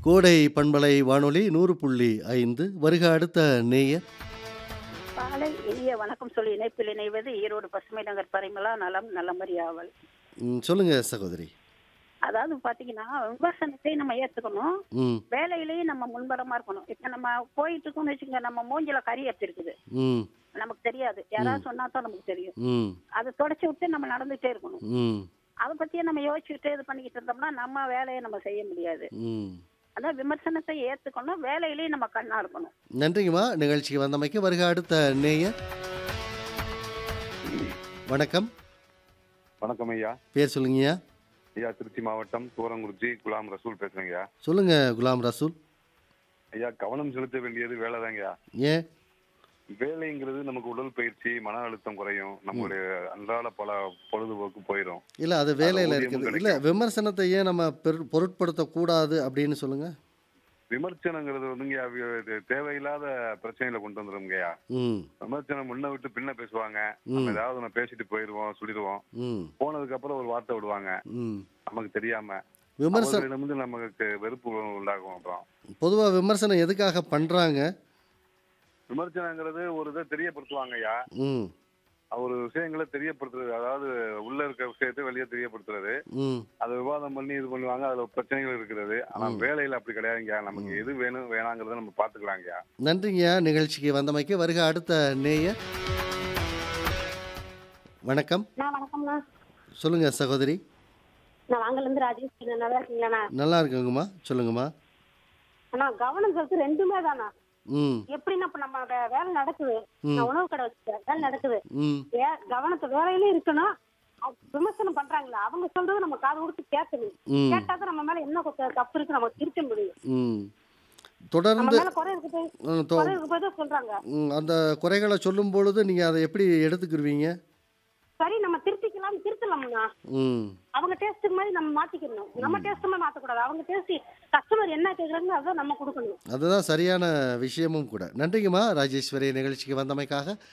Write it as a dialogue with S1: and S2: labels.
S1: கோடை பண்பலை வானொலி நூறு புள்ளி ஐந்து வருக அடுத்த நேயர்
S2: காலை இனிய வணக்கம் சொல்லி இணைப்பில் இணைவது ஈரோடு பசுமை நகர் பரிமளா நலம் நல்லமறி ஆவல்
S1: ம், சொல்லுங்க சகோதரி
S2: அதாவது பாத்தீங்கன்னா விமர்சனத்தை நம்ம ஏத்துக்கணும்
S1: ம்
S2: வேலையிலேயும் நம்ம முன்பரமா இருக்கணும் இப்ப நம்ம போயிட்டு இருக்கோம்னு வச்சுங்க நம்ம மூஞ்சில கறி இருக்குது
S1: ம்
S2: நமக்கு தெரியாது யாராவது சொன்னா தான் நமக்கு தெரியும்
S1: ம்
S2: அதை தொடச்சி விட்டு நம்ம நடந்துட்டே இருக்கணும்
S1: ம்
S2: அதை பத்தியே நம்ம யோசிச்சுட்டு இது பண்ணிக்கிட்டு இருந்தோம்னா நம்ம வேலையை நம்ம செய்ய முடியாது
S1: ம்
S2: அதான் விமர்சனத்தை ஏத்துக்கணும் வேலையிலேயும் நம்ம கண்ணா இருக்கணும்
S1: நன்றிங்கம்மா நிகழ்ச்சிக்கு வந்தமைக்கு வருக அடுத்த நேயர் வணக்கம்
S3: வணக்கம் ஐயா
S1: பேர் சொல்லுங்கய்யா
S3: ஐயா திருச்சி மாவட்டம் தூரங்குறிச்சி குலாம் ரசூல் பேசுறேங்க ஐயா
S1: சொல்லுங்க குலாம் ரசூல்
S3: ஐயா கவனம் செலுத்த வேண்டியது வேலைதாங்கய்யா
S1: ஏன்
S3: வேலைங்கிறது நமக்கு உடல் பயிற்சி மன அழுத்தம் குறையும் நம்மளுடைய அன்றாட பல பொழுதுபோக்கு போயிடும்
S1: இல்லை அது வேலையில்
S3: ஊதியமும்
S1: இருக்குது இல்லை விமர்சனத்தை ஏன் நம்ம பெரு பொருட்படுத்தக்கூடாது அப்படின்னு சொல்லுங்க
S3: விமர்சனங்கிறது வந்துங்க இது தேவையில்லாத பிரச்சனைகளை கொண்டு வந்துருங்கய்யா
S1: ம்
S3: விமர்சனம் முன்ன விட்டு பின்ன பேசுவாங்க
S1: ம்.
S3: நம்ம ஏதாவது ஒண்ணு பேசிட்டு போயிருவோம் சொல்லிடுவோம்
S1: ம்
S3: போனதுக்கு அப்புறம் ஒரு வார்த்தை விடுவாங்க
S1: ம்
S3: நமக்கு தெரியாம
S1: விமர்சனம்
S3: அவர்களிடம் வந்து நமக்கு வெறுப்பு உண்டாகும் அப்புறம்
S1: பொதுவாக விமர்சனம் எதுக்காக பண்ணுறாங்க
S3: விமர்சனங்கிறது ஒரு இதை தெரியப்படுத்துவாங்க ஐயா
S1: ம்
S3: ஒரு விஷயங்களை தெரியப்படுத்துறது அதாவது உள்ள இருக்க விஷயத்தை வெளியே தெரியப்படுத்துறது
S1: ம்
S3: அதை விவாதம் பண்ணி இது பண்ணுவாங்க அதுல பிரச்சனைகள் இருக்கிறது ஆனா
S1: ம்.
S3: வேலையில அப்படி கிடையாதுங்க நமக்கு எது வேணும் வேணாங்கிறத நம்ம பாத்துக்கலாங்க
S1: நன்றிங்கய்யா நிகழ்ச்சிக்கு வந்தமைக்கு வருக அடுத்த நேயர் வணக்கம்
S4: அண்ணா வணக்கம்ண்ணா
S1: சொல்லுங்க சகோதரி
S4: நான் வாங்கலேருந்து ராஜேஷ் பேசுறேன். நல்லா இருக்கீங்களாண்ணா
S1: நல்லா இருக்குங்கம்மா சொல்லுங்கம்மா
S4: அண்ணா கவனம் செலுத்து ரெண்டுமே தானா
S1: ம்
S4: எப்படின்னா இப்ப நம்ம வே- வேலை நடக்குது
S1: ம்.
S4: நான் உணவு கடை வச்சுட்டேன் வேலை நடக்குது
S1: ம்
S4: வே- கவனத்தை வேலையிலும் இருக்கணும் அவ- விமர்சனம் பண்றாங்களா அவங்க சொல்றது நம்ம காது கொடுத்து கேட்கணும்
S1: ம்
S4: கேட்டாதான் நம்ம மேல என்ன கொத்த- தப்பு இருக்கு நம்ம திருத்த முடியும்
S1: ம்
S4: நம்ம
S1: தொடர்ந்து
S4: மேல குறை இருக்கு போய்
S1: ம், தொ-
S4: குறை இருக்கு போய் தான் சொல்றாங்க
S1: ம், அந்த குறைகளை சொல்லும் பொழுது நீங்கள் அதை எப்படி எடுத்துக்கிருவீங்க
S4: சரி நம்ம திருத்திக்கலாம் திருத்தலாம்ண்ணா
S1: ம்
S4: அவங்க டேஸ்ட்டுக்கு மாதிரி நம்ம மாத்திக்கணும் நம்ம டேஸ்ட் மாதிரி மாத்தக்கூடாது அவங்க டேஸ்ட் கஸ்டமர் என்ன கேக்குறாங்களோ அதான் நம்ம கொடுக்கணும்
S1: அதுதான் சரியான விஷயமும் கூட நன்றிங்கம்மா ராஜேஸ்வரி நிகழ்ச்சிக்கு வந்தமைக்காக